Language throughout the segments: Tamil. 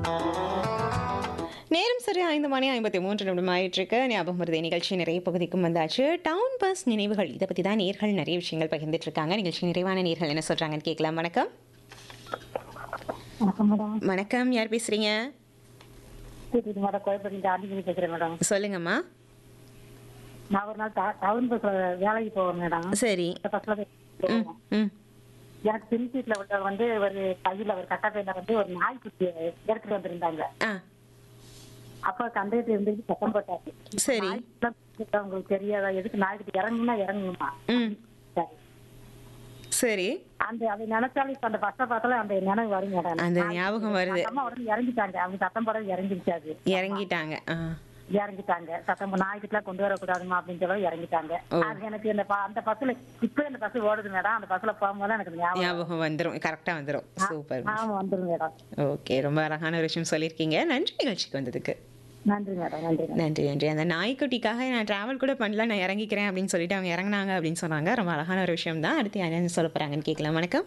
நேரம் சரியா ஐந்து மணி ஐம்பத்தி மூன்று நிமிடம் ஆயிட்டிருக்கு ஞாபகம் வருது நிகழ்ச்சி நிறைய பகுதிக்கும் வந்தாச்சு டவுன் பஸ் நினைவுகள் இதை பற்றி தான் நேர்கள் நிறைய விஷயங்கள் பகிர்ந்துட்டு இருக்காங்க நிகழ்ச்சி நிறைவான நேர்கள் என்ன சொல்றாங்கன்னு கேட்கலாம் வணக்கம் வணக்கம் மேடம் வணக்கம் யார் பேசுறீங்க இது மேடம் கோயம்பேடு ஆண்டிகிரி பேசுறேன் மேடம் சொல்லுங்கம்மா நான் ஒரு நாள் டா- டவுன் பஸ்ல வேலைக்கு போவேன் மேடம் சரி இந்த பஸ்ல போய் ம் போவேன். ம் எனக்கு பின் சீட்ல உள்ளவர் வந்து ஒரு கையில ஒரு கட்டப்பையில வந்து ஒரு நாய் குட்டி எடுத்துட்டு வந்திருந்தாங்க ஆ அப்ப கண்டக்டர் இருந்துட்டு சத்தம் போட்டாரு சரி நாய்க்குட்டிலாம் கூப்பிட்டா உங்களுக்கு தெரியாதா எதுக்கு நாய்க்குட்டி இறங்குனா இறங்குமா ம் சரி. சரி அந்த அதை நினைச்சாலும் இப்ப அந்த பஸ்ஸை பார்த்தாலும் அந்த நினைவு வரும் மேடம் அந்த ஞாபகம் வருது அம்மா உடனே இறங்கிட்டாங்க அவங்க சத்தம் போட இறங்கிருச்சாது இறங்கிட்டாங்க ஆ இறங்கிட்டாங்க சத்தம் நாய்க்கிட்டலாம் கொண்டு வரக்கூடாதுமா அப்படின்னு சொல்லி இறங்கிட்டாங்க ஓ. அது எனக்கு இந்த ப- அந்த பஸ்ல இப்ப இந்த பஸ் ஓடுது மேடம் அந்த பஸ்ல போகும்போது எனக்கு ஞாபகம் ஞாபகம் வந்துடும் கரெக்டாக வந்துடும் சூப்பர் ஆமா வந்துரும் மேடம் ஓகே ரொம்ப அழகான ஒரு விஷயம் சொல்லியிருக்கீங்க நன்றி நிகழ்ச்சிக்கு வந்ததுக்கு நன்றி மேடம் நன்றி மேடம் நன்றி நன்றி அந்த நாய்க்குட்டிக்காக நான் ட்ராவல் கூட பண்ணல நான் இறங்கிக்கிறேன் அப்படின்னு சொல்லிட்டு அவங்க இறங்குனாங்க அப்படின்னு சொன்னாங்க ரொம்ப அழகான ஒரு விஷயம் தான் அடுத்து யார் என்ன சொல்ல போகிறாங்கன்னு கேட்கலாம் வணக்கம்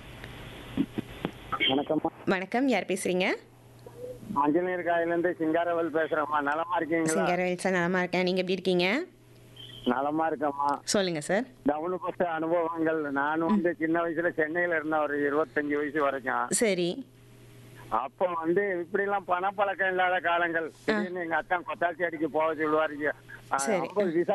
வணக்கம்மா வணக்கம் யார் பேசுறீங்க ஆஞ்சநேயர் காயிலேருந்து சிங்காரவல் பேசுறேம்மா நலமா இருக்கீங்களா சிங்கரவேல் சார் நலமா இருக்கேன் நீங்கள் எப்படி இருக்கீங்க நலமா இருக்கம்மா சொல்லுங்க சார் டவுனு பஸ் அனுபவங்கள் நான் வந்து சின்ன வயசுல சென்னையில இருந்தேன் ஒரு இருபத்தஞ்சு வயசு வரைக்கும் சரி அப்போ வந்து இப்படி எல்லாம் பணப்பழக்கம் இல்லாத காலங்கள் திடீர்னு எங்க அத்தான் கொத்தாச்சி அடிக்க போக சொல்லுவாரு சரி. ஐம்பது விசா